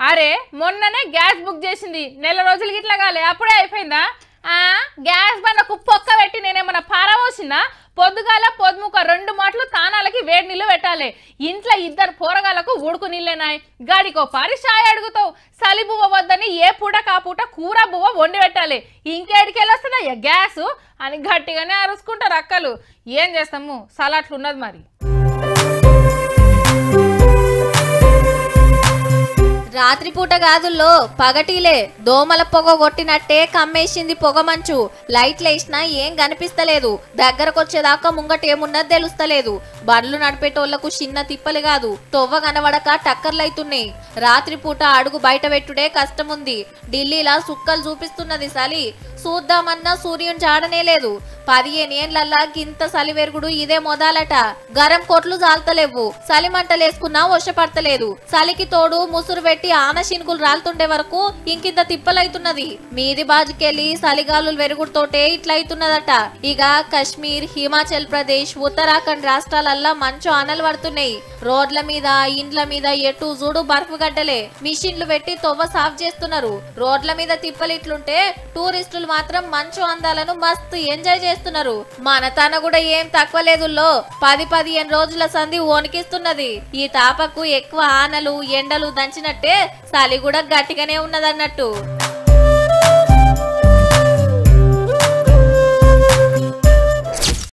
అరే మొన్ననే gas book చేసింది నెల రోజులు గిట్లా కాలే అప్పుడే అయిపోయిందా ఆ గ్యాస్ బండకు పొక్క పెట్టి నేనేమన్నా పారవోసిందా పొద్దుగాల పొద్దుముక రెండు మాటలు తానాలకి వేడి నీళ్ళు పెట్టాలి ఇంట్లో ఇద్దరు పోరగాలకు ఉడుకు నీళ్ళేనాయి గాడికో పారి చాయ్ అడుగుతావు సలి బువ్వ వద్దని ఏ పూట కా పూట కూర బువ్వ వండి పెట్టాలి ఇంకేడికెళ్ళి వస్తుందయ్యా గ్యాస్ అని గట్టిగానే అరుచుకుంటారు అక్కలు ఏం చేస్తాము సలాట్లు ఉన్నది మరి రాత్రిపూట గాదుల్లో పగటిలే దోమల పొగ కొట్టినట్టే కమ్మేసింది పొగ మంచు లైట్లు వేసినా ఏం కనిపిస్తలేదు దగ్గరకొచ్చేదాకా ముంగట ఏమున్నది తెలుస్తలేదు బండ్లు నడిపేటోళ్లకు చిన్న తిప్పలు కాదు తొవ్వ కనబడక టక్కర్లైతున్నాయి రాత్రిపూట అడుగు బయట పెట్టుడే కష్టముంది ఢిల్లీలా సుక్కలు చూపిస్తున్నది సలి చూద్దామన్నా సూర్యుని చాడనే లేదు పదిహేను ఏండ్లల్లా గింత సలి వెరుగుడు ఇదే మొదలట గరం కొట్లు జాలతలేవు సలి మంటలేసుకున్నా వశపడతలేదు చలికి తోడు ముసురు పెట్టి ఆన శినుకులు రాలుతుండే వరకు ఇంకింత తిప్పలైతున్నది మీది బాజుకెళ్ళి చలిగాలు వెరుగుడుతోటే ఇట్లయితున్నదట ఇక కశ్మీర్ హిమాచల్ ప్రదేశ్ ఉత్తరాఖండ్ రాష్ట్రాలల్లా మంచు ఆనలు పడుతున్నాయి రోడ్ల మీద ఇండ్ల మీద ఎటు చూడు బర్ఫ్ గడ్డలే మిషన్లు పెట్టి తొవ్వ సాఫ్ చేస్తున్నారు రోడ్ల మీద తిప్పలు ఇట్లుంటే టూరిస్టులు మాత్రం మంచు అందాలను మస్తు ఎంజాయ్ చేస్తున్నారు మన తన కూడా ఏం తక్కువ లేదుల్లో పది పదిహేను రోజుల సంధి వణికిస్తున్నది ఈ తాపకు ఎక్కువ ఆనలు ఎండలు దంచినట్టే చలి కూడా గట్టిగానే ఉన్నదన్నట్టు